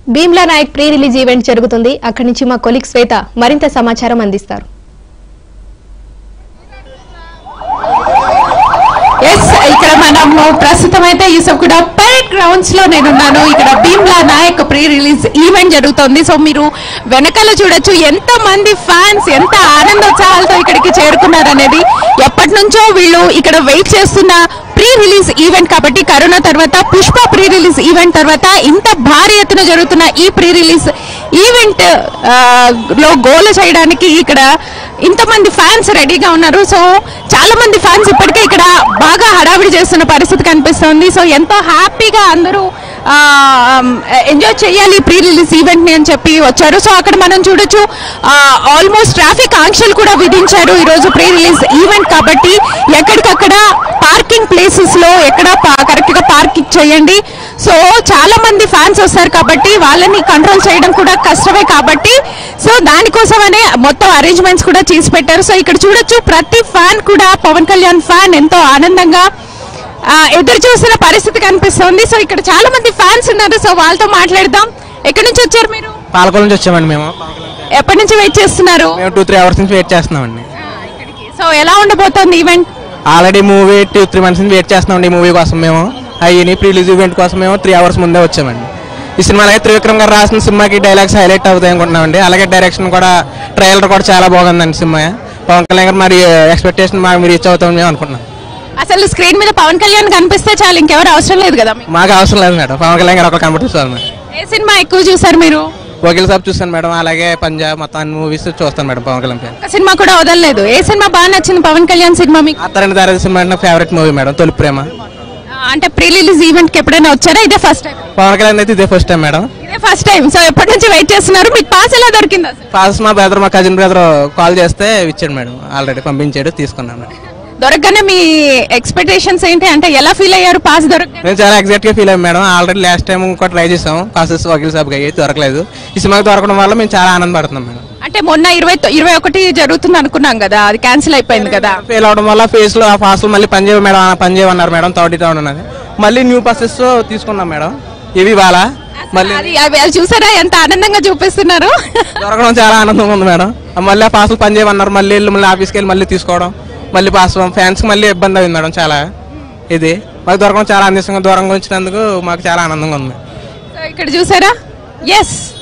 Bheemla Nayak pre release event జరుగుతుంది అక్కడి నుంచి మా కొలిక్ శ్వేత మరింత సమాచారం అందిస్తారు ఎస్ ఇక్కడ మనము ప్రస్తుతం అయితే ఈ సబ్ కూడా పెరెడ్ గ్రౌండ్స్ లో నేనున్నాను ఇక్కడ Bheemla Nayak pre release event జరుగుతుంది సో మీరు వెనకాల చూడొచ్చు ఎంత మంది ఫ్యాన్స్ ఎంత ఆనందోత్సాహాలతో ఇక్కడికి చేరుకున్నారు అనేది ఎప్పటి నుంచో వీళ్ళు ఇక్కడ వెయిట్ చేస్తున్న ప్రీ రిలీజ్ ఈవెంట్ కాబట్టి కరోనా తర్వాత పుష్ప ప్రీ రిలీజ్ ఈవెంట్ తర్వాత ఇంత భారీ ఎత్తున జరుగుతున్న ఈ ప్రీ రిలీజ్ ఈవెంట్ ఆ, లో గోల చేయడానికి ఇక్కడ ఇంతమంది ఫ్యాన్స్ రెడీగా ఉన్నారు సో చాలా మంది ఫ్యాన్స్ ఇప్పటికే ఇక్కడ బాగా హడావిడి చేస్తున్న పరిస్థితి కనిపిస్తుంది సో ఎంతో హ్యాపీగా అందరూ ఎంజాయ్ చేయాలి ప్రీ రిలీజ్ ఈవెంట్ ని అని చెప్పి వచ్చారు సో అక్కడ మనం చూడొచ్చు ఆల్మోస్ట్ ట్రాఫిక్ ఆంక్షలు కూడా విధించారు ఈ రోజు ప్రీ రిలీజ్ ఈవెంట్ కాబట్టి ఎక్కడికక్కడ పార్కింగ్ ప్లేసెస్ లో ఎక్కడ కరెక్ట్ గా పార్కింగ్ చేయండి సో చాలా మంది ఫ్యాన్స్ వస్తారు కాబట్టి వాళ్ళని కంట్రోల్ చేయడం కూడా కష్టమే కాబట్టి సో దానికోసమనే మొత్తం అరేంజ్మెంట్స్ కూడా చేసి పెట్టారు సో ఇక్కడ చూడొచ్చు ప్రతి ఫ్యాన్ కూడా పవన్ కళ్యాణ్ ఫ్యాన్ ఎంతో ఆనందంగా ఆ, ఎదురు చూస్తున్న పరిస్థితి కనిపిస్తుంది సో ఇక్కడ చాలా మంది ఫ్యాన్స్ ఉన్నారు సో వాళ్ళతో మాట్లాడదాం ఎక్కడి నుంచి వచ్చారు మీరు పాలకొల నుంచి వచ్చామండి మేము ఎప్పటి నుంచి వెయిట్ చేస్తున్నారు మేము టూ త్రీ అవర్స్ నుంచి వెయిట్ చేస్తున్నామండి సో ఎలా ఉండబోతోంది event already movie two three months నుంచి వెయిట్ చేస్తున్నామండి ఈ మూవీ కోసం మేము అయ్యి ప్రీ రిలీజ్ ఈవెంట్ కోసం మేము త్రీ అవర్స్ ముందే వచ్చామండి ఈ సినిమాలో అయితే త్రివిక్రమ్ గారు రాసిన సినిమాకి డైలాగ్స్ హైలైట్ అవుతాయి అనుకుంటున్నామండి అలాగే డైరెక్షన్ కూడా ట్రైలర్ కూడా చాలా బాగుందండి సినిమా పవన్ కళ్యాణ్ గారు మరి ఎక్స్పెక్టేషన్ మాకు రీచ్ అవుతామని మేము అనుకుంటున్నాం అసలు స్క్రీన్ మీద పవన్ కళ్యాణ్ కనిపిస్తే చాలు ఇంకెవరు అవసరం లేదు కదా మీకు. మాకు అవసరం లేదు మేడం పవన్ కళ్యాణ్ గారు ఒక కనబడుతుంది చాలు మేడం ఏ సినిమా ఎక్కువ చూసారు మీరు వకీల్ సాబ్ చూస్తాను మేడం అలాగే పంజాబ్ మొత్తం అన్ని మూవీస్ చూస్తాను మేడం పవన్ కళ్యాణ్ ఫ్యాన్ ఒక సినిమా కూడా వదలలేదు ఏ సినిమా బాగా నచ్చింది పవన్ కళ్యాణ్ సినిమా మీకు అత్తరండి దారి సినిమా నా ఫేవరెట్ మూవీ మేడం తొలి ప్రేమ ఆ, అంటే ప్రీ రిలీజ్ ఈవెంట్ కి ఎప్పుడైనా వచ్చారా ఇదే ఫస్ట్ టైం పవన్ కళ్యాణ్ అయితే ఇదే ఫస్ట్ టైం మేడం ఇదే ఫస్ట్ టైం సో ఎప్పటి నుంచి వెయిట్ చేస్తున్నారు మీకు పాస్ ఎలా దొరికింది అసలు ఫాస్ట్ మా బ్రదర్ మా కజిన్ బ్రదర్ కాల్ చేస్తే ఇచ్చాడు మేడం ఆల్రెడీ పంపించాడు తీసుకున్నాను మేడం దొరకగానే మీ ఎక్స్పెక్టేషన్స్ ఏంటి అంటే ఎలా ఫీల్ అయ్యారు పాస్ దొరకగానే నేను చాలా ఎగ్జైట్ గా ఫీల్ అయ్యాం మేడం ఆల్రెడీ లాస్ట్ టైం కూడా ట్రై చేసాం పాసెస్ వకీల్ సాబ్ అయ్యి దొరకలేదు ఈ సినిమాకి దొరకడం వల్ల మేము చాలా ఆనందపడుతున్నాం మేడం అంటే మొన్న ఇరవై తొ- ఇరవై ఒకటి జరుగుతుంది అనుకున్నాం కదా అది క్యాన్సిల్ అయిపోయింది కదా ఫెయిల్ అవడం వల్ల ఫేస్ లో ఆ ఫాస్ట్ మళ్ళీ పనిచేయ మేడం ఆ పని చేయమన్నారు మేడం థర్టీ టౌన్ ఉన్నది మళ్ళీ న్యూ పాసెస్ తీసుకున్నాం మేడం ఇవి ఇవాళ మళ్ళీ అది అవి అది చూసారా ఎంత ఆనందంగా చూపిస్తున్నారు దొరకడం చాలా ఆనందంగా ఉంది మేడం మళ్ళీ ఆ పాసులు పని చేయమన్నారు మళ్ళీ వెళ్ళి మళ్ళీ ఆఫీస్కి వెళ్ళి మళ్ళీ తీసుకోవడం మళ్ళీ పాస్ ఫ్యాన్స్ మళ్ళీ ఇబ్బంది అయింది మేడం చాలా ఇది మాకు దొరకడం చాలా ఆనందంగా దూరంగా వచ్చినందుకు మాకు చాలా ఆనందంగా ఉంది సో ఇక్కడ చూసారా ఎస్